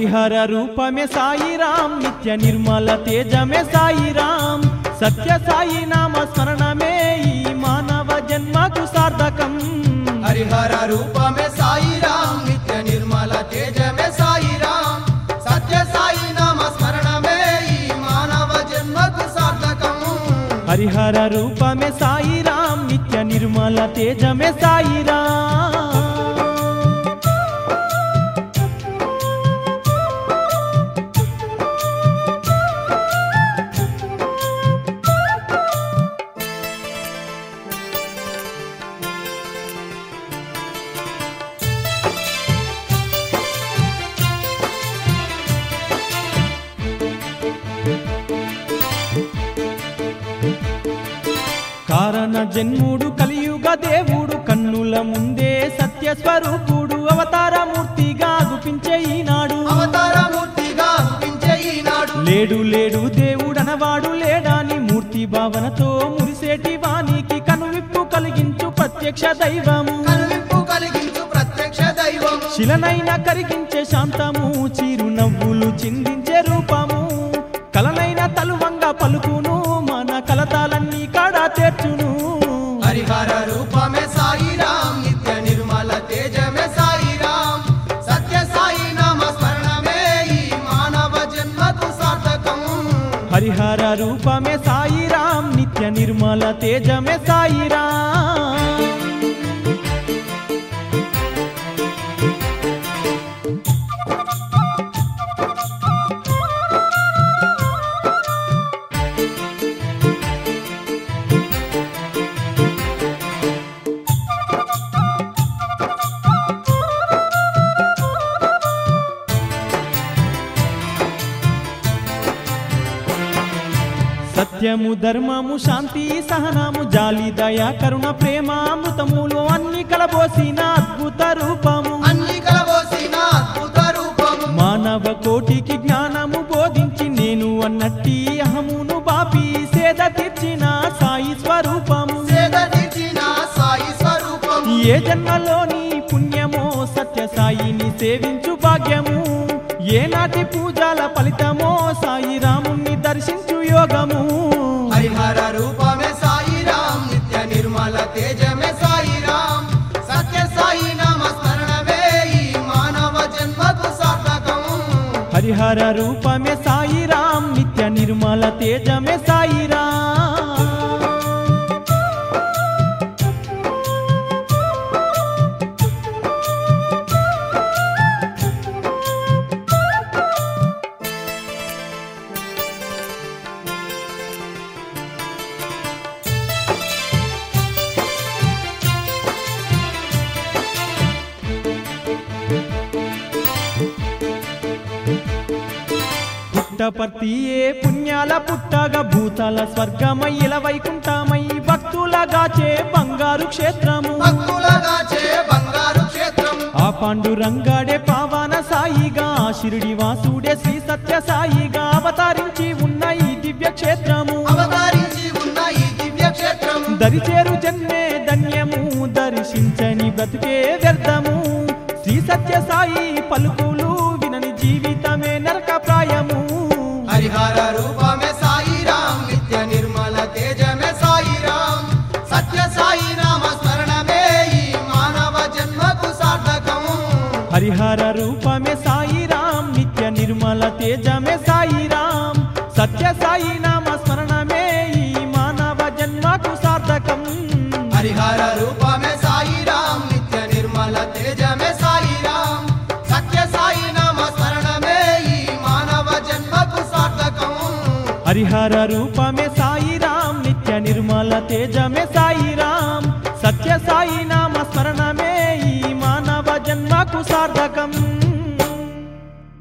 హరిహర రూపమే సాయిరాం నిత్య నిర్మల తేజమే సాయిరాం సత్య సాయి నామ స్మరణమే ఈ మానవ జన్మకు సార్థకం హరిహర రూపమే సాయిరాం నిత్య నిర్మల తేజమే సాయిరాం సత్య సాయి నామ స్మరణమే ఈ మానవ జన్మకు సార్థకం హరిహర రూపమే సాయిరాం నిత్య నిర్మల తేజమే సాయిరాం కారణ జన్ముడు కలియుగ దేవుడు కన్నుల ముందే సత్య స్వరూపుడు అవతారమూర్తిగా గుపించే ఈనాడు అవతారమూర్తిగా అనిపించే ఈనాడు లేడు లేడు దేవుడనవాడు లేడాని మూర్తి భావనతో మురిసేటి వానికి కనువిప్పు కలిగించు ప్రత్యక్ష దైవము కనువిప్పు కలిగించు ప్రత్యక్ష దైవం శిలనైన కరిగించే శాంతము చిరునవ్వులు చిందించే రూపము కలనైన తలువంగా పలుకును మన కలతాలన్నీ కాడా చేర్చును హరిహర రూపమే సాయిరాం నిత్య నిర్మల తేజమే సాయిరాం సత్య సాయి నామ స్మరణమే ఈ మానవ జన్మకు సార్థకం హరిహర రూపమే సాయిరాం నిత్య నిర్మల తేజమే సాయిరాం సత్యము ధర్మము శాంతి సహనము జాలి దయ కరుణ ప్రేమ అమృతములు అన్ని కలబోసిన అద్భుత రూపము అన్ని కలబోసిన అద్భుత రూపము మానవ కోటికి జ్ఞానము బోధించి నేను అన్నట్టి అహమును బాపి సేద తీర్చిన సాయి స్వరూపము సేద తీర్చిన సాయి స్వరూపము ఏ జన్మలోని పుణ్యమో సత్య సాయిని సేవించు భాగ్యము ఏనాటి పూజల ఫలితమో సాయి రాముణ్ణి దర్శించు యోగము హరిహర రూపమే సాయిరాం నిత్య నిర్మల తేజమే సాయిరాం సత్య సాయి నామ స్మరణమే ఈ మానవ జన్మకు సార్థకం హరిహర రూపమే సాయిరాం నిత్య నిర్మల తేజమే సాయిరాం పుట్టపర్తియే పుణ్యాల పుట్టగా భూతాల స్వర్గమయ్యల వైకుంఠమై భక్తులగాచే బంగారు క్షేత్రము భక్తులగా చే బంగారు క్షేత్రం ఆ పాండురంగాడే పావన సాయిగా ఆ షిరిడి వాసుడే శ్రీ సత్య సాయిగా అవతరించి ఉన్న ఈ దివ్య క్షేత్రము అవతరించి ఉన్న ఈ దివ్య క్షేత్రం దరిచేరు జన్మే ధన్యము దర్శించని బ్రతుకే వ్యర్థము శ్రీ సత్య సాయి పలుకులు వినని జీవితమే నరకప్రాయము హరిహర రూపమే సాయిరాం నిత్య నిర్మల తేజమే సాయిరాం సత్య సాయి నామ స్మరణమే ఈ మానవ జన్మకు సార్థకం హరిహర రూపమే సాయిరాం నిత్య నిర్మల తేజమే సాయిరాం సత్య సాయి నామ స్మరణమే ఈ మానవ జన్మకు సార్థకం హరిహర రూపమే సాయిరాం నిత్య నిర్మల తేజమే సాయిరాం సత్య సాయి నామ స్మరణమే ఈ మానవ జన్మకు సార్థకం హరిహర రూపమే సాయిరాం నిత్య నిర్మల తేజమే సాయిరాం సత్య సాయి నామ స్మరణమే ఈ మానవ జన్మకు సార్థకం